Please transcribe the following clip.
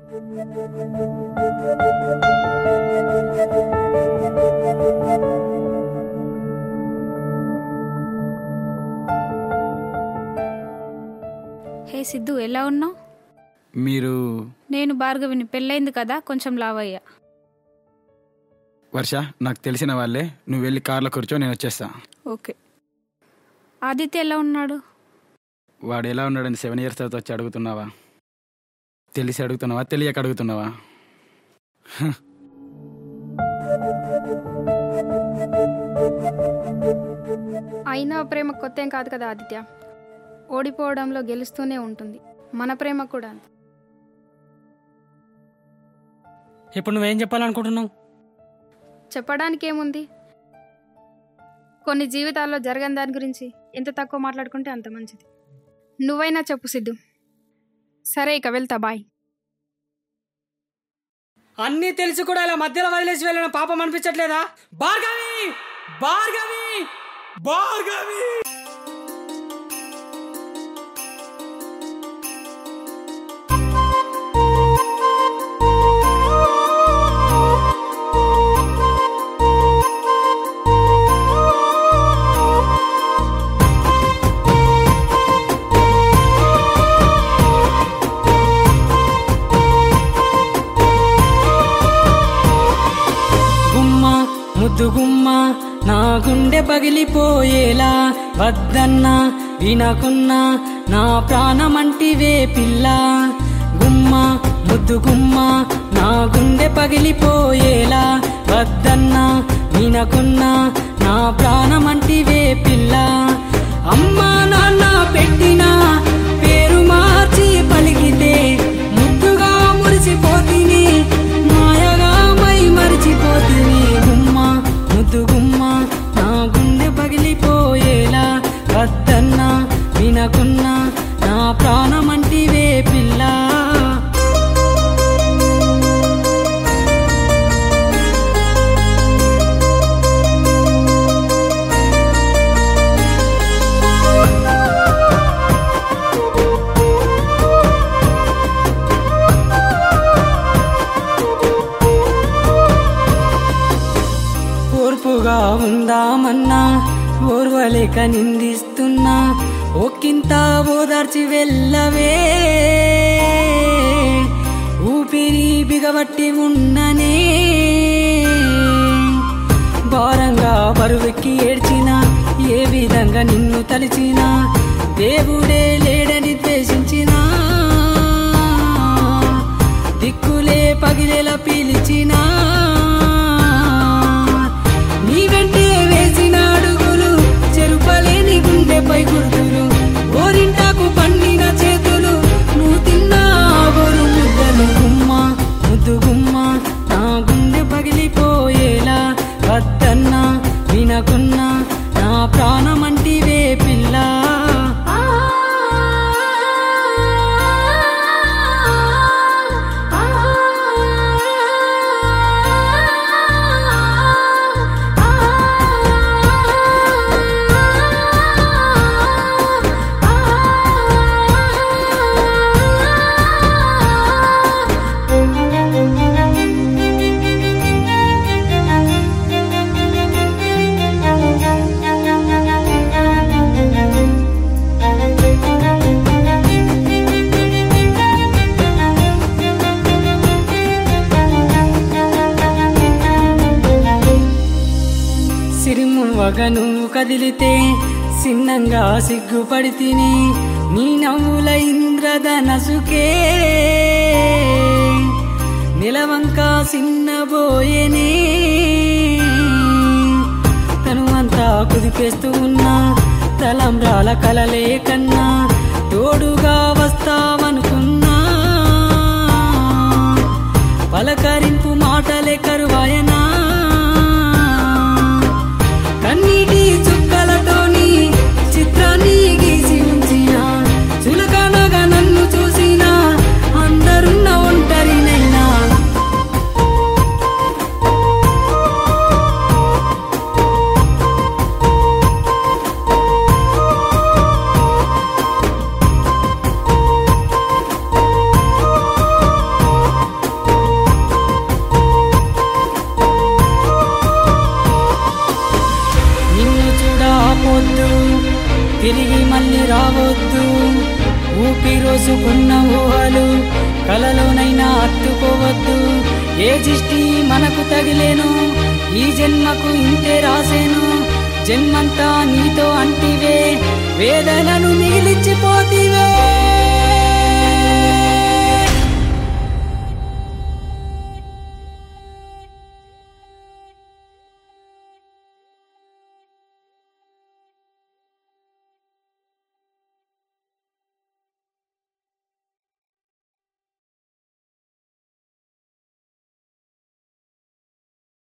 హే సిద్ధు ఎలా ఉన్నావు మీరు నేను భార్గవిని పెళ్ళైంది కదా కొంచెం లావయ్యా వర్ష నాకు తెలిసిన వాళ్ళే నువ్వు వెళ్ళి కార్లో కూర్చో నేను వచ్చేస్తా ఓకే ఆదిత్య ఎలా ఉన్నాడు వాడు ఎలా ఉన్నాడని సెవెన్ ఇయర్స్ తర్వాత వచ్చి అడుగుతున్నావా తెలిసి అడుగుతున్నావా తెలియక అడుగుతున్నావా అయినా ప్రేమ కొత్త ఏం కాదు కదా ఆదిత్య ఓడిపోవడంలో గెలుస్తూనే ఉంటుంది మన ప్రేమ కూడా అంతే. ఇప్పుడు నువ్వేం చెప్పాలనుకుంటున్నావు చెప్పడానికి ఏముంది కొన్ని జీవితాల్లో జరగని దాని గురించి ఎంత తక్కువ మాట్లాడుకుంటే అంత మంచిది నువ్వైనా చెప్పు సిద్ధు సరే ఇక వెళ్తా బాయ్ అన్నీ తెలిసి కూడా ఇలా మధ్యలో వదిలేసి వెళ్ళిన పాపం అనిపించట్లేదా భార్గవి భార్గవి భార్గవి గుమ్మ ముద్దు గుమ్మ నా గుండె పగిలిపోయేలా వద్దన్నా వినకున్నా నా ప్రాణమంటివే పిల్ల గుమ్మ ముద్దు గుమ్మ నా గుండె పగిలిపోయేలా వద్దన్నా వినకున్నా నా ప్రాణమంటివే పిల్ల అమ్మా నాన్న పెట్టిన పేరు మార్చి పలికితే ముద్దుగా మురిసిపోతిని మాయగా మై మరిచిపోతిని గుమ్మ ముద్దు గుమ్మ నా గుండె పగిలిపోయేలా వద్దన్నా వినకున్నా నా ప్రాణమంటివే పిల్ల ఓర్పుగా ఉందామన్నా ఓర్వలేక నిందిస్తున్నా ఒక్కింత ఓదార్చి వెళ్ళవే ఊపిరి బిగబట్టి ఉన్ననే భారంగా బరువెక్కి ఏడ్చిన ఏ విధంగా నిన్ను తలిచినా దేవుడే లేడని ద్వేషించినా దిక్కులే పగిలేలా పీలిచినా నీ వెంటే వేసిన అడుగులు చెరుపలేని గుండెపై గుర్తులు ఓరింటాకు పండిన చేతులు నువ్వు తిన్నా గోరు ముద్దలు గుమ్మ ముద్దు గుమ్మ నా గుండె పగిలిపోయేలా వద్దన్నా వినకున్నా నా ప్రాణమంటివే పిల్ల సిరిమువ్వగ నువ్వు కదిలితే సిన్నంగా సిగ్గుపడి తిని నీ నవ్వుల ఇంద్రధనసుకే నిలవంక సిన్నబోయేనే తనువంతా కుదిపేస్తూ ఉన్నా తలంబ్రాల కలలే కన్నా తోడుగా వస్తావనుకున్నా పలకరింపు మాటలే కరువాయనా కన్నీటి చుక్కలతోని చిత్రాన్ని గీసి ఉంచిన చులకనగా నన్ను చూసిన అందరున్న ఒంటరినైనా పొద్దు తిరిగి మళ్ళీ రావద్దు ఊపిరోసుకున్న ఊహలు కలలోనైనా అత్తుకోవద్దు ఏ దిష్టి మనకు తగిలేను ఈ జన్మకు ఇంతే రాసేను జన్మంతా నీతో అంటివే వేదనను మిగిలిచ్చిపోతివే